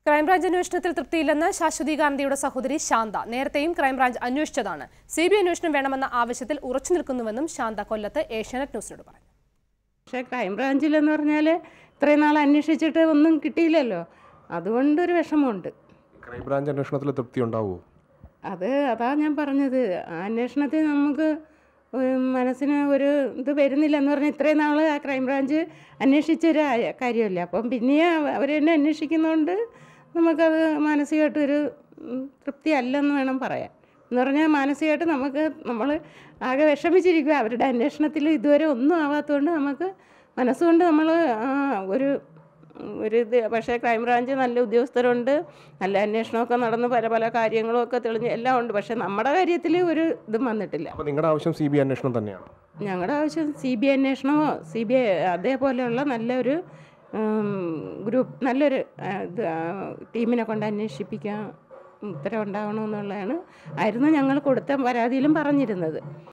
crime branch അന്വേഷണത്തിൽ തൃപ്തിയില്ലെന്ന് ശാശ്വതി ഗാന്ധിയുടെ സഹോദരി ശാന്ത നേരത്തെയും ക്രൈംബ്രാഞ്ച് അന്വേഷിച്ചതാണ് സി ബി അന്വേഷണം വേണമെന്ന ആവശ്യത്തിൽ ഉറച്ചു നിൽക്കുന്നുവെന്നും ശാന്ത കൊല്ലത്ത് ഏഷ്യാനെറ്റ് ന്യൂസിനോട് പറഞ്ഞു പക്ഷേ ക്രൈംബ്രാഞ്ചിലെന്ന് പറഞ്ഞാൽ ഇത്രയും നാൾ അന്വേഷിച്ചിട്ട് ഒന്നും കിട്ടിയില്ലല്ലോ അതുകൊണ്ടൊരു വിഷമമുണ്ട് ക്രൈംബ്രാഞ്ച് അന്വേഷണത്തിൽ തൃപ്തി ഉണ്ടാവുമോ അത് അതാ ഞാൻ പറഞ്ഞത് ആ അന്വേഷണത്തിൽ നമുക്ക് ഉം, മനസ്സിന് ഒരു ഇത് വരുന്നില്ല എന്ന് പറഞ്ഞാൽ ഇത്രയും നാൾ ആ ക്രൈംബ്രാഞ്ച് അന്വേഷിച്ചൊരു ആ- കാര്യമല്ല അപ്പം പിന്നെ അവർ തന്നെ അന്വേഷിക്കുന്നതുകൊണ്ട് നമുക്കത് മാനസികമായിട്ടൊരു ഉം, തൃപ്തി അല്ലെന്ന് വേണം പറയാൻ എന്ന് പറഞ്ഞാൽ മാനസികമായിട്ട് നമുക്ക് നമ്മൾ ആകെ വിഷമിച്ചിരിക്കുക അവരുടെ അന്വേഷണത്തിൽ ഇതുവരെ ഒന്നും ആവാത്തതുകൊണ്ട് നമുക്ക് മനസ്സുകൊണ്ട് നമ്മൾ ഒരു ഒരു ഇത് പക്ഷേ ക്രൈംബ്രാഞ്ച് നല്ല ഉദ്യോഗസ്ഥരുണ്ട് നല്ല അന്വേഷണമൊക്കെ നടന്ന് പല പല കാര്യങ്ങളും ഒക്കെ തെളിഞ്ഞ് എല്ലാം ഉണ്ട് പക്ഷേ നമ്മുടെ കാര്യത്തിൽ ഒരു ഇതും വന്നിട്ടില്ല അപ്പോൾ നിങ്ങളുടെ ആവശ്യം സി ബി അന്വേഷണം തന്നെയാണ് ഞങ്ങളുടെ ആവശ്യം സി ബി ഐ അന്വേഷണമോ സി ബി ഐ അതേപോലെയുള്ള നല്ലൊരു ഉം, ഗ്രൂപ്പ് നല്ലൊരു ആ, ഇത് ആ, ടീമിനെ കൊണ്ട് അന്വേഷിപ്പിക്കാൻ ഉത്തരവുണ്ടാവണമെന്നുള്ളതാണ് ആയിരുന്നു ഞങ്ങൾ കൊടുത്ത പരാതിയിലും പറഞ്ഞിരുന്നത്